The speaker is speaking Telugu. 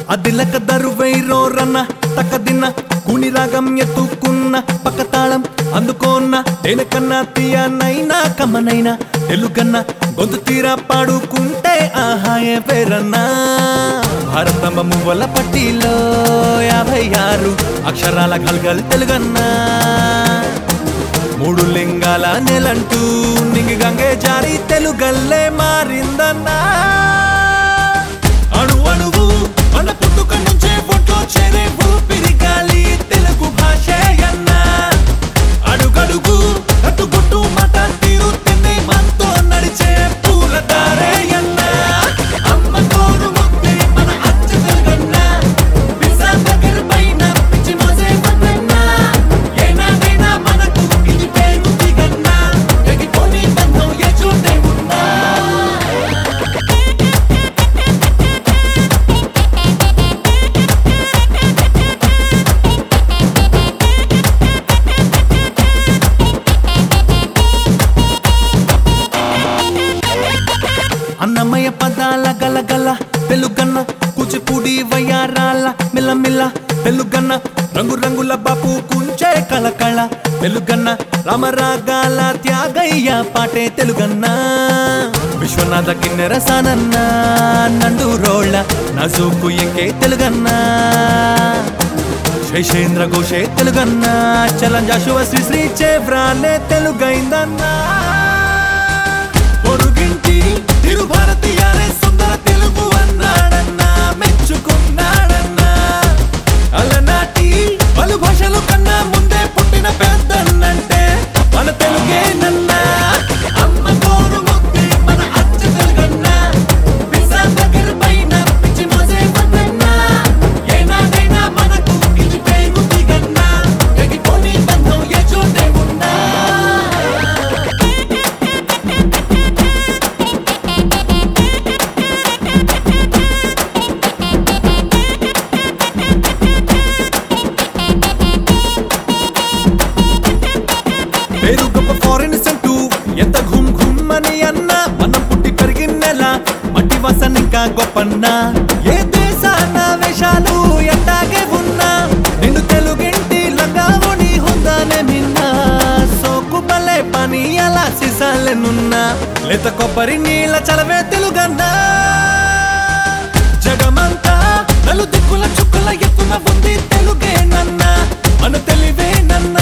అదిలక దరువైరో రన్న తక్కదిన్న కుని రాగం ఎత్తుకున్న పక్క తాళం అందుకోన్న దేనికన్నా తీయనైనా కమ్మనైనా తెలుగన్న గొంతు తీరా పాడుకుంటే ఆహాయే పేరన్నా భారతమ్మ మువ్వల పట్టిలో యాభై ఆరు అక్షరాల గల్గల్ తెలుగన్నా మూడు లింగాల నెలంటూ నింగి గంగే జారి తెలుగల్లే మారిందన్నా అణు అణువు మన పుట్టుక నుంచే ఒంట్లో చేరే ఊపిరి గాలి తెలుగు భాషే అన్నా అడుగడుగు కట్టుబొట్టు మాట తీరు తిన్నే మనతో నడిచే పూల దారే అన్నా అమ్మ తోడు ముద్దే మన అచ్చ తెలుగన్నా పిజ్జా దగ్గర పైన పిచ్చి మోసే వద్దన్నా ఏనాడైనా మనకు ఇది పేరు దిగన్నా ఎగిపోని బంధం ఏ చోటే ఉన్నా అన్నమయ్య పదాల గలగల తెలుగన్న కూచిపూడి వయ్యారాల మిల్లమిల్ల తెలుగన్న రంగు రంగుల బాపు కుంచే కళకళ తెలుగన్న రామరాగాల త్యాగయ్య పాటే తెలుగన్న విశ్వనాథ కిన్నెర సానన్న నండు రోళ్ళ నజూకు ఎంకే తెలుగన్న శేషేంద్ర ఘోషే తెలుగన్న చలంజాశువ శ్రీ శ్రీ చేవ్రాలే తెలుగైందన్నా పొరుగింటి తిరుభారతీయారే సుందర తెలుగు అన్నాడన్నా మెచ్చుకున్నాడన్నా అలనాటి పలు భాషలు కన్నా ముందే పుట్టిన పెద్దన్నంటే మన తెలుగేనన్నా అమ్మ తోడు ముద్దే మన అచ్చ తెలుగన్నా పిజ్జా దగ్గర పైన పిచ్చి మోసే వద్దన్నా ఏనాడైనా మనకు ఇది పేరు దిగన్నా ఎగిపోని బంధం ఏ చోటే ఉన్నా పేరు గొప్ప ఫారిన్ సెంటు ఎంత ఘుమ్ ఘుమ్ అని అన్నా మనం పుట్టి పెరిగిన నెల మట్టి వాసన ఇంకా గొప్పన్నా ఏ దేశాన వేషాలు ఎట్టాగే ఉన్నా నిన్ను తెలుగింటి లంగావుని హుందానే మిన్నా సోకు బలే పని అలా సిసాలెనున్నా లేత కొబ్బరి నీళ్ళ చలవే తెలుగన్నా జగమంతా నలు దిక్కుల చుక్కల ఎత్తున ఉంది తెలుగేనన్నా మన తెలివేనన్నా